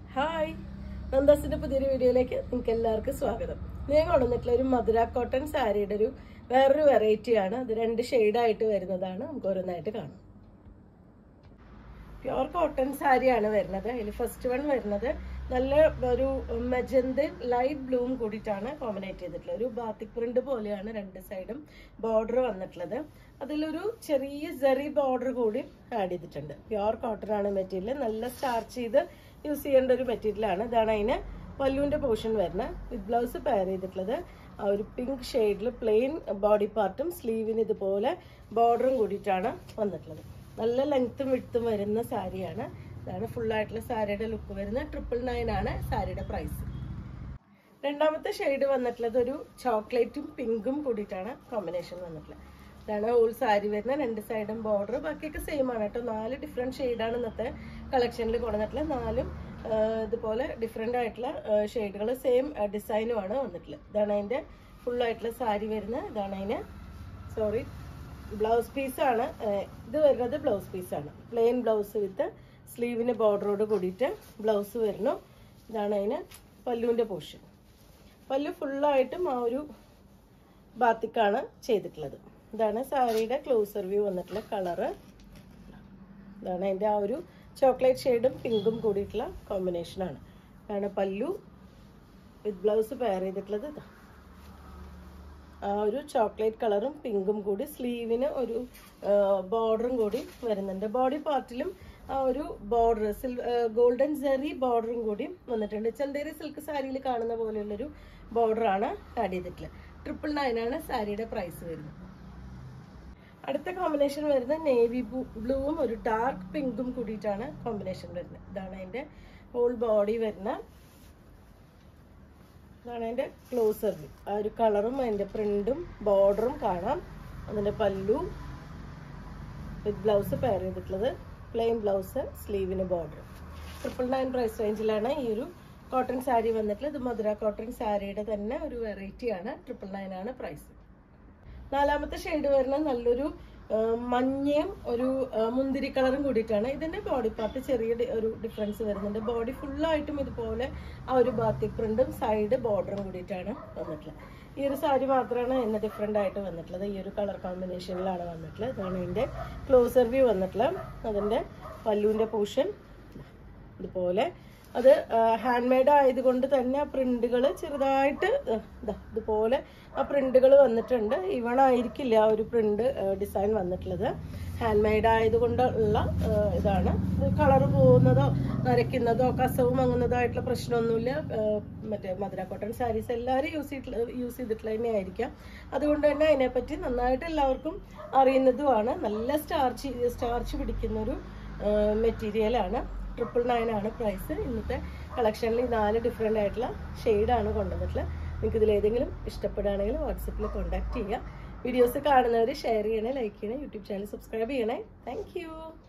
hi നന്ദാസിന്റെ പുതിയൊരു വീഡിയോയിലേക്ക് നിങ്ങൾക്ക് എല്ലാവർക്കും സ്വാഗതം ഞാൻ കൊണ്ടുവന്നിട്ടുള്ള ഒരു മധുര കോട്ടൺ സാരിയുടെ ഒരു വേറൊരു വെറൈറ്റി ആണ് അത് രണ്ട് ഷെയ്ഡായിട്ട് വരുന്നതാണ് നമുക്ക് ഓരോന്നായിട്ട് കാണാം പ്യുവർ കോട്ടൺ സാരിയാണ് വരുന്നത് അതിൽ ഫസ്റ്റ് വൺ വരുന്നത് നല്ല ഒരു മെജന്ത് ലൈറ്റ് ബ്ലൂം കൂടിയിട്ടാണ് കോമ്പിനേറ്റ് ചെയ്തിട്ടുള്ളത് ഒരു ബാത്തിക് പ്രിന്റ് പോലെയാണ് രണ്ട് സൈഡും ബോർഡർ വന്നിട്ടുള്ളത് അതിലൊരു ചെറിയ ജെറി ബോർഡർ കൂടി ആഡ് ചെയ്തിട്ടുണ്ട് പ്യുവർ കോട്ടൺ ആണ് മെറ്റീരിയൽ നല്ല സ്റ്റാർച്ച് ചെയ്ത് യൂസ് ചെയ്യേണ്ട ഒരു മെറ്റീരിയലാണ് ഇതാണ് അതിന് പല്ലുവിന്റെ പോർഷൻ വരുന്നത് വിത്ത് ബ്ലൗസ് പെയർ ചെയ്തിട്ടുള്ളത് ആ ഒരു പിങ്ക് ഷെയ്ഡിൽ പ്ലെയിൻ ബോഡി പാർട്ടും സ്ലീവിന് ഇതുപോലെ ബോർഡറും കൂടിയിട്ടാണ് വന്നിട്ടുള്ളത് നല്ല ലെങ്ത്തും വിട്ടും വരുന്ന സാരിയാണ് ഇതാണ് full ആയിട്ടുള്ള സാരിയുടെ ലുക്ക് വരുന്നത് ട്രിപ്പിൾ നയൻ ആണ് സാരിയുടെ പ്രൈസ് രണ്ടാമത്തെ ഷെയ്ഡ് വന്നിട്ടുള്ളത് ഒരു ചോക്ലേറ്റും പിങ്കും കൂടിയിട്ടാണ് കോമ്പിനേഷൻ വന്നിട്ടുള്ളത് ഇതാണ് ഹോൾ സാരി വരുന്നത് രണ്ട് സൈഡും ബോർഡർ ബാക്കിയൊക്കെ സെയിം ആണ് കേട്ടോ നാല് ഡിഫറെൻറ്റ് ഷെയ്ഡാണ് ഇന്നത്തെ കളക്ഷനിൽ കൊണ്ടുവന്നിട്ടുള്ളത് നാലും ആ, ഇതുപോലെ ഡിഫറെൻ്റ് ആയിട്ടുള്ള ഷെയ്ഡുകൾ സെയിം ഡിസൈനുമാണ് വന്നിട്ടുള്ളത് ഇതാണ് അതിൻ്റെ ഫുൾ ആയിട്ടുള്ള സാരി വരുന്നത് ഇതാണ് അതിന് സോറി ബ്ലൗസ് പീസാണ് ഇത് വരുന്നത് ബ്ലൗസ് പീസാണ് പ്ലെയിൻ ബ്ലൗസ് വിത്ത് സ്ലീവിന് ബോർഡറോട് കൂടിയിട്ട് ബ്ലൗസ് വരുന്നു ഇതാണ് അതിന് പല്ലുവിൻ്റെ പോർഷൻ പല്ലു ഫുള്ളായിട്ടും ആ ഒരു ബാത്തിക്കാണ് ചെയ്തിട്ടുള്ളത് ഇതാണ് സാരിയുടെ ക്ലോസർ വ്യൂ വന്നിട്ടുള്ള കളറ് ഇതാണ് അതിൻ്റെ ആ ഒരു ചോക്ലേറ്റ് ഷെയ്ഡും പിങ്കും കൂടിയിട്ടുള്ള കോമ്പിനേഷനാണ് ഇതാണ് പല്ലു വിത്ത് ബ്ലൗസ് പെയർ ചെയ്തിട്ടുള്ളത് ഇതാ ആ ഒരു ചോക്ലേറ്റ് കളറും പിങ്കും കൂടി സ്ലീവിന് ഒരു ബോർഡറും കൂടി വരുന്നുണ്ട് ബോഡി പാർട്ടിലും ആ ഒരു ബോർഡർ സിൽ ഗോൾഡൻ സെറി ബോർഡറും കൂടി വന്നിട്ടുണ്ട് ചന്തേരി സിൽക്ക് സാരിയിൽ കാണുന്ന പോലെയുള്ളൊരു ബോർഡറാണ് ആഡ് ചെയ്തിട്ടുള്ളത് ട്രിപ്പിൾ നയൻ ആണ് സാരിയുടെ പ്രൈസ് വരുന്നത് അടുത്ത കോമ്പിനേഷൻ വരുന്നത് നേവി ബ്ലൂവും ഒരു ഡാർക്ക് പിങ്കും കൂടിയിട്ടാണ് കോമ്പിനേഷൻ വരുന്നത് ഇതാണ് അതിൻ്റെ ഹോൾ ബോഡി വരുന്ന ഇതാണ് അതിൻ്റെ ക്ലോസർ വ്യൂ ആ ഒരു കളറും അതിൻ്റെ പ്രിന്റും ബോർഡറും കാണാം അതിൻ്റെ പല്ലു വിത്ത് ബ്ലൗസ് പെയർ ചെയ്തിട്ടുള്ളത് പ്ലെയിൻ ബ്ലൗസ് സ്ലീവിന് ബോർഡർ ട്രിപ്പിൾ നയൻ പ്രൈസ് റേഞ്ചിലാണ് ഈ ഒരു കോട്ടൺ സാരി വന്നിട്ടുള്ളത് ഇത് മധുര കോട്ടൺ സാരിയുടെ തന്നെ ഒരു വെറൈറ്റിയാണ് ട്രിപ്പിൾ നയൻ ആണ് പ്രൈസ് നാലാമത്തെ ഷെയ്ഡ് വരുന്നത് നല്ലൊരു ആ, മഞ്ഞയും ഒരു ആ, മുന്തിരി കളറും കൂടിയിട്ടാണ് ഇതിന്റെ ബോഡി പാർട്ട് ചെറിയ ഡി- ഒരു ഡിഫറൻസ് വരുന്നുണ്ട് ബോഡി ഫുള്ളായിട്ടും ഇതുപോലെ ആ ഒരു ബാത്തിക് പ്രിന്റും സൈഡ് ബോർഡറും കൂടിയിട്ടാണ് വന്നിട്ടുള്ളത് ഈ ഒരു സാരി മാത്രമാണ് ഇന്ന് ഡിഫറെൻ്റ് ആയിട്ട് വന്നിട്ടുള്ളത് ഈ ഒരു കളർ കോമ്പിനേഷനിലാണ് വന്നിട്ടുള്ളത് ഇതാണ് ഇതിന്റെ ക്ലോസർ വ്യൂ വന്നിട്ടുള്ളത് അതിന്റെ പല്ലുവിന്റെ പോർഷൻ ഇതുപോലെ അത് ഹാൻഡ് മെയ്ഡ് ആയതുകൊണ്ട് തന്നെ ആ പ്രിന്റുകൾ ചെറുതായിട്ട് ആ, ദാ ഇതുപോലെ ആ പ്രിന്റുകൾ വന്നിട്ടുണ്ട് ഇവൺ ആയിരിക്കില്ല ആ ഒരു പ്രിന്റ് ഡിസൈൻ വന്നിട്ടുള്ളത് ഹാൻഡ് മെയ്ഡ് ആയതുകൊണ്ടുള്ള ആ, ഇതാണ് കളർ പോകുന്നതോ നരയ്ക്കുന്നതോ കസവ് മങ്ങുന്നതോ ആയിട്ടുള്ള പ്രശ്നമൊന്നുമില്ല ആ, മറ്റേ മധുര കോട്ടൺ സാരീസ് എല്ലാവരും യൂസ് ചെയ്തിട്ടുള്ള യൂസ് ചെയ്തിട്ടുള്ള തന്നെ ആയിരിക്കാം അതുകൊണ്ട് തന്നെ അതിനെപ്പറ്റി നന്നായിട്ട് എല്ലാവർക്കും അറിയുന്നതുമാണ് നല്ല സ്റ്റാർച്ച് സ്റ്റാർച്ച് പിടിക്കുന്നൊരു മെറ്റീരിയലാണ് ട്രിപ്പിൾ നയൻ ആണ് പ്രൈസ് ഇന്നത്തെ കളക്ഷനിൽ നാല് ഡിഫറെൻ്റ് ആയിട്ടുള്ള ഷെയ്ഡാണ് കൊണ്ടുവന്നിട്ടുള്ളത് നിങ്ങൾക്ക് ഇതിൽ ഏതെങ്കിലും ഇഷ്ടപ്പെടുകയാണെങ്കിൽ വാട്സപ്പിൽ കോൺടാക്ട് ചെയ്യുക വീഡിയോസ് കാണുന്നവർ ഷെയർ ചെയ്യണേ ലൈക്ക് ചെയ്യണേ യൂട്യൂബ് ചാനൽ സബ്സ്ക്രൈബ് ചെയ്യണേ താങ്ക്